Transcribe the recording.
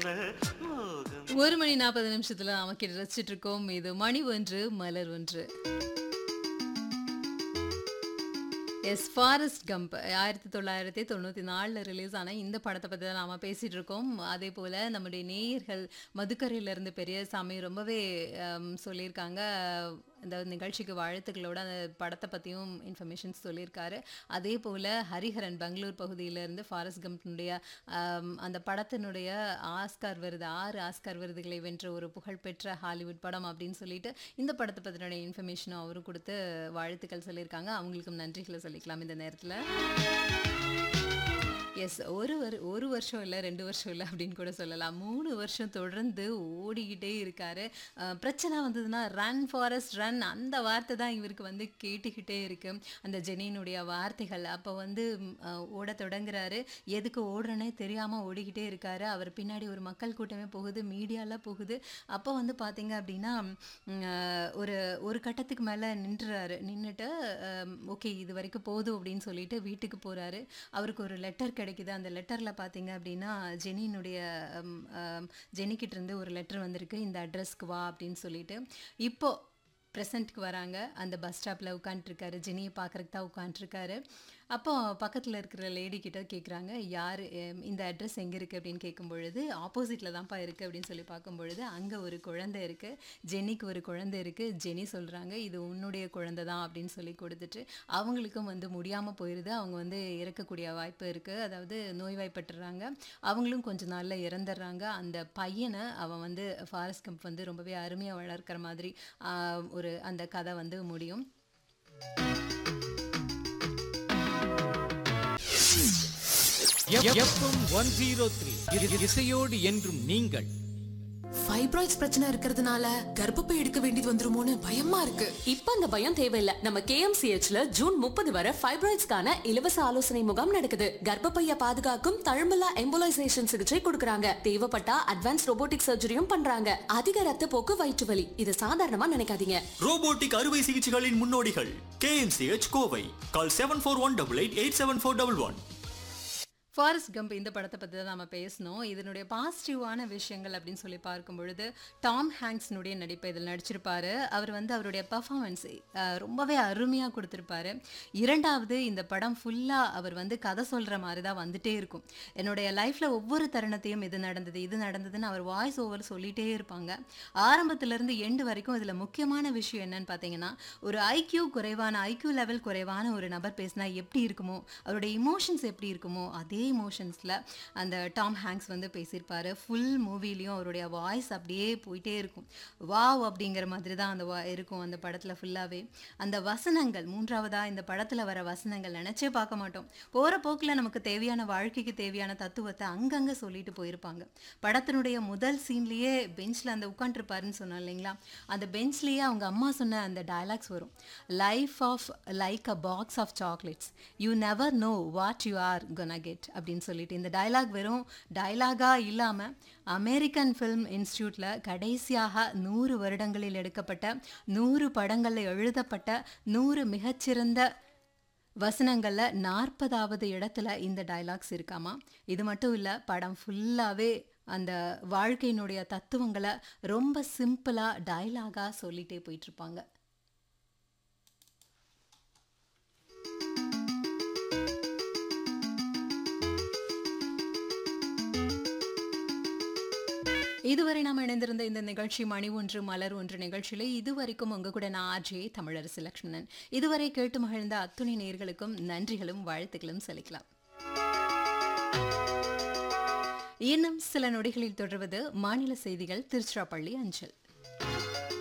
மோகம் ஒரு மணி நாற்பது நிமிஷத்துல நமக்கு ரசிச்சிட்டு இருக்கோம் இது மணி ஒன்று மலர் ஒன்று எஸ் ஃபாரஸ்ட் கம்ப் ஆயிரத்தி தொள்ளாயிரத்தி தொண்ணூற்றி நாலில் ரிலீஸ் ஆன இந்த படத்தை பற்றி தான் நாம் பேசிகிட்டு இருக்கோம் அதே போல் நம்முடைய நேயர்கள் மதுக்கரையிலேருந்து பெரியசாமி ரொம்பவே ஹம், சொல்லியிருக்காங்க இந்த நிகழ்ச்சிக்கு வாழ்த்துக்களோட அந்த படத்தை பற்றியும் இன்ஃபர்மேஷன்ஸ் சொல்லியிருக்காரு அதே போல் ஹரிஹரன் பெங்களூர் பகுதியிலேருந்து ஃபாரஸ்ட் கம்பினுடைய அந்த படத்தினுடைய ஆஸ்கார் விருது ஆறு ஆஸ்கார் விருதுகளை வென்ற ஒரு புகழ்பெற்ற ஹாலிவுட் படம் அப்படின்னு சொல்லிட்டு இந்த படத்தை பற்றினுடைய இன்ஃபர்மேஷனும் அவரும் கொடுத்து வாழ்த்துக்கள் சொல்லியிருக்காங்க அவங்களுக்கும் நன்றிகளை சொல்லிக்கலாம் இந்த நேரத்தில் எஸ் ஒரு வரு ஒரு வருஷம் இல்லை ரெண்டு வருஷம் இல்லை அப்படின்னு கூட சொல்லலாம் மூணு வருஷம் தொடர்ந்து ஓடிக்கிட்டே இருக்காரு அஹ் பிரச்சனை வந்ததுன்னா ரன் ஃபாரஸ்ட் ரன் அந்த வார்த்தை தான் இவருக்கு வந்து கேட்டுக்கிட்டே இருக்கு அந்த ஜெனினுடைய வார்த்தைகள் அப்போ வந்து ம், அஹ், ஓட தொடங்குறாரு எதுக்கு ஓடுறனே தெரியாமல் ஓடிக்கிட்டே இருக்காரு அவர் பின்னாடி ஒரு மக்கள் கூட்டமே போகுது மீடியாலாம் போகுது அப்போ வந்து பார்த்தீங்க அப்படின்னா ம், அஹ், ஒரு ஒரு கட்டத்துக்கு மேலே நின்றுறாரு நின்றுட்டு ஓகே இது வரைக்கும் போதும் அப்படின்னு சொல்லிட்டு வீட்டுக்கு போகிறாரு அவருக்கு ஒரு லெட்டர் கிடைக்குது அந்த லெட்டரில் பார்த்தீங்க அப்படின்னா ஜெனினுடைய ம், ஆம், ஜெனிக்கிட்ட இருந்து ஒரு லெட்டர் வந்திருக்கு இந்த அட்ரஸ்க்கு வா அப்படின்னு சொல்லிட்டு இப்போ ப்ரெசண்ட்க்கு வராங்க அந்த பஸ் ஸ்டாப்பில் உட்காந்துருக்காரு ஜெனியை பார்க்குறக்கு தான் உட்காந்துருக்காரு அப்போ பக்கத்தில் இருக்கிற லேடி கிட்ட கேட்குறாங்க யார் இந்த அட்ரஸ் எங்கே இருக்குது அப்படின்னு கேட்கும் பொழுது ஆப்போசிட்டில் தான்ப்பா இருக்குது அப்படின்னு சொல்லி பார்க்கும் பொழுது அங்கே ஒரு குழந்தை இருக்குது ஜெனிக்கு ஒரு குழந்தை இருக்குது ஜெனி சொல்கிறாங்க இது உன்னுடைய குழந்தை தான் அப்படின்னு சொல்லி கொடுத்துட்டு அவங்களுக்கும் வந்து முடியாமல் போயிடுது அவங்க வந்து இறக்கக்கூடிய வாய்ப்பு இருக்குது அதாவது நோய்வாய்ப்பட்டுறாங்க அவங்களும் கொஞ்ச நாளில் இறந்துடுறாங்க அந்த பையனை அவன் வந்து ஃபாரஸ்ட் கம்ப் வந்து ரொம்பவே அருமையாக வளர்க்குற மாதிரி ஆஹ், ஒரு அந்த கதை வந்து முடியும் எஃப்எம் ஒன் ஜீரோ த்ரீ இசையோடு என்றும் நீங்கள் ஃபைப்ராய்ட்ஸ் பிரச்சனை இருக்கிறதுனால கர்ப்பப்பை எடுக்க வேண்டியது வந்துருமோன்னு பயமா இருக்கு இப்ப அந்த பயம் தேவையில்ல நம்ம கேஎம்சிஹெச்ல ஜூன் முப்பது வரை ஃபைப்ராய்ட்ஸ்க்கான இலவச ஆலோசனை முகாம் நடக்குது கர்ப்பப்பைய பாதுகாக்கும் தழும்பலா எம்போலைசேஷன் சிகிச்சை கொடுக்கறாங்க தேவைப்பட்டா அட்வான்ஸ் ரோபோட்டிக் சர்ஜரியும் பண்றாங்க அதிக ரத்த போக்கு வயிற்று வலி இது சாதாரணமா நினைக்காதீங்க ரோபோட்டிக் அறுவை சிகிச்சைகளின் முன்னோடிகள் KMCH Kovai call seven four one double eight eight seven four double one Forrest Gump இந்த படத்தை பற்றி தான் நம்ம பேசணும் இதனுடைய பாசிட்டிவான விஷயங்கள் அப்படின்னு சொல்லி பார்க்கும் பொழுது டாம் ஹேங்க்ஸ்னுடைய நடிப்பை இதில் நடிச்சிருப்பாரு அவர் வந்து அவருடைய பர்ஃபார்மன்ஸ் ரொம்பவே அருமையாக கொடுத்துருப்பாரு இரண்டாவது இந்த படம் ஃபுல்லாக அவர் வந்து கதை சொல்கிற மாதிரி தான் வந்துட்டே இருக்கும் என்னுடைய லைஃப்பில் ஒவ்வொரு தருணத்தையும் இது நடந்தது இது நடந்ததுன்னு அவர் வாய்ஸ் ஓவர் சொல்லிகிட்டே இருப்பாங்க ஆரம்பத்திலேருந்து எண்டு வரைக்கும் இதில் முக்கியமான விஷயம் என்னன்னு பார்த்தீங்கன்னா ஒரு ஐக்யூ குறைவான ஐக்யூ லெவல் குறைவான ஒரு நபர் பேசினா எப்படி இருக்குமோ அவருடைய இமோஷன்ஸ் எப்படி இருக்குமோ அதே இமோஷன்ஸில் அந்த டாம் ஹேங்க்ஸ் வந்து பேசியிருப்பாரு ஃபுல் மூவிலையும் அவருடைய வாய்ஸ் அப்படியே போயிட்டே இருக்கும் வாவ் அப்படிங்கிற மாதிரி தான் அந்த வா- இருக்கும் அந்த படத்தில் ஃபுல்லாகவே அந்த வசனங்கள் மூன்றாவதாக இந்த படத்தில் வர வசனங்கள் நினச்சே பார்க்க மாட்டோம் போகிற போக்கில் நமக்கு தேவையான வாழ்க்கைக்கு தேவையான தத்துவத்தை அங்கங்கே சொல்லிட்டு போயிருப்பாங்க படத்தினுடைய முதல் சீன்லேயே பெஞ்சில் அந்த உட்காந்துருப்பாருன்னு சொன்னோம் இல்லைங்களா அந்த பெஞ்ச்லேயே அவங்க அம்மா சொன்ன அந்த டயலாக்ஸ் வரும் life of like a box of chocolates you never know what you are gonna get அப்படின்னு சொல்லிட்டு இந்த டயலாக் வெறும் டயலாகாக இல்லாமல் அமெரிக்கன் ஃபிலிம் இன்ஸ்டியூட்டில் கடைசியாக நூறு வருடங்களில் எடுக்கப்பட்ட நூறு படங்களில் எழுதப்பட்ட நூறு மிகச்சிறந்த வசனங்களில் நாற்பதாவது இடத்துல இந்த டயலாக்ஸ் இருக்காமா இது மட்டும் இல்லை படம் ஃபுல்லாகவே அந்த வாழ்க்கையினுடைய தத்துவங்களை ரொம்ப சிம்பிளாக டயலாகாக சொல்லிட்டே போயிட்டுருப்பாங்க இதுவரை நாம் இணைந்திருந்த இந்த நிகழ்ச்சி மணி ஒன்று மலர் ஒன்று நிகழ்ச்சியில் இதுவரைக்கும் உங்க கூட நான் ஆர்ஜே தமிழரசு லக்ஷ்மணன் இதுவரை கேட்டு மகிழ்ந்த அத்துணை நேர்களுக்கும் நன்றிகளும் வாழ்த்துக்களும் செலுத்தலாம் இன்னும் சில நொடிகளில் தொடர்வது மாநில செய்திகள் திருச்சிராப்பள்ளி அஞ்சல்